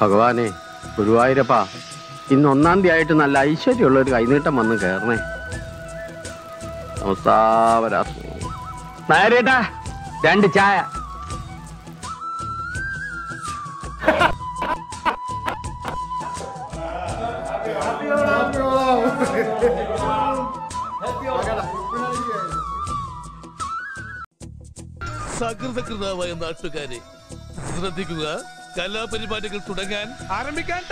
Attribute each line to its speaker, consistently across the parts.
Speaker 1: ഭഗവാനെ ഗുരുവായൂരപ്പാ ഇന്ന് ഒന്നാം തീയതി ആയിട്ട് നല്ല ഐശ്വര്യമുള്ള ഒരു കൈനീട്ടം വന്ന് കയറണേ നമസ്താവരാ നായരേട്ടാ രണ്ട് ചായ
Speaker 2: സകൃതകൃതാവായ നാട്ടുകാരെ ശ്രദ്ധിക്കുക കലാപരിപാടികൾ തുടങ്ങാൻ ആരംഭിക്കാൻ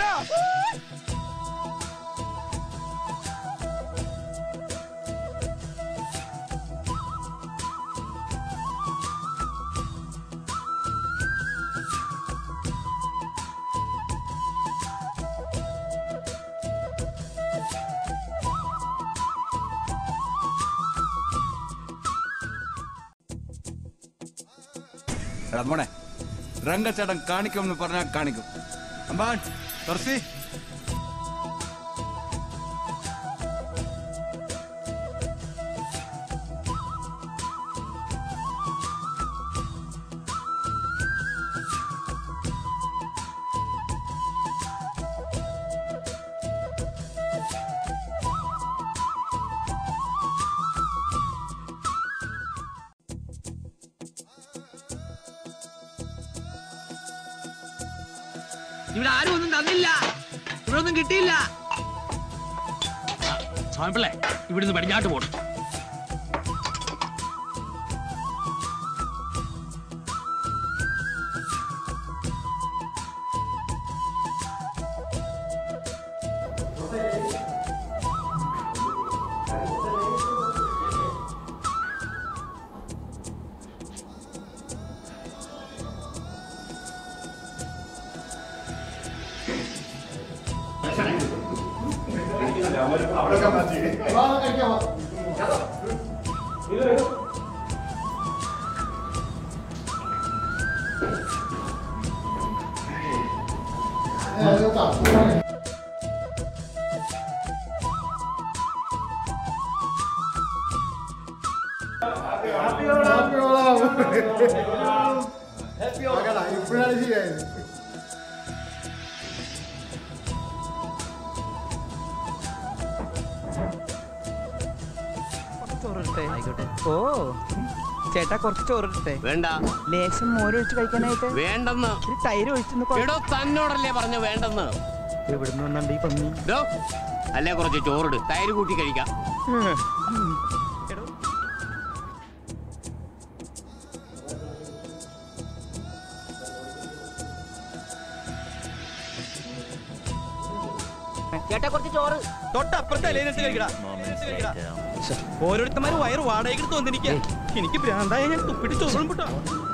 Speaker 3: എടാ മോനെ രംഗച്ചേട്ടൻ കാണിക്കുമെന്ന് പറഞ്ഞാൽ കാണിക്കും അമ്പാൻ തുറസി
Speaker 4: ഇവിടെ ആരും ഒന്നും തന്നില്ല ഇവിടെ ഒന്നും കിട്ടിയില്ല സ്വാമിപ്പിള്ളേ ഇവിടുന്ന് പടിഞ്ഞാട്ട് പോണം
Speaker 5: ചോറിട്ടെ ഓ ചേട്ടാ കുറച്ച് ചോറിട്ടെ
Speaker 1: വേണ്ട
Speaker 5: ലേശം മോരൊഴിച്ച് കഴിക്കാനായിട്ട്
Speaker 1: വേണ്ടെന്ന്
Speaker 5: ഇത്തിരി തൈര് ഒഴിച്ചൊന്ന്
Speaker 1: എടോ തന്നോടല്ലേ പറഞ്ഞു വേണ്ടെന്ന്
Speaker 5: എവിടുന്ന് വന്നുണ്ട് ഈ പന്നി
Speaker 1: ഇതോ അല്ലേ കുറച്ച് ചോറിട് തൈര് കൂട്ടി കഴിക്കാം
Speaker 5: ചേട്ടാ കുറച്ച് ചോറ്
Speaker 6: തൊട്ടപ്പുറത്തെ അലയനത്തിൽ കഴിക്കടാ ഓരോരുത്തന്മാര് വയറ് വാടകയ്ക്ക് എടുത്ത് വന്നിരിക്കുക എനിക്ക് ഭ്രാന്തായ ഞാൻ തുപ്പിട്ട് ചോറും വിട്ടോ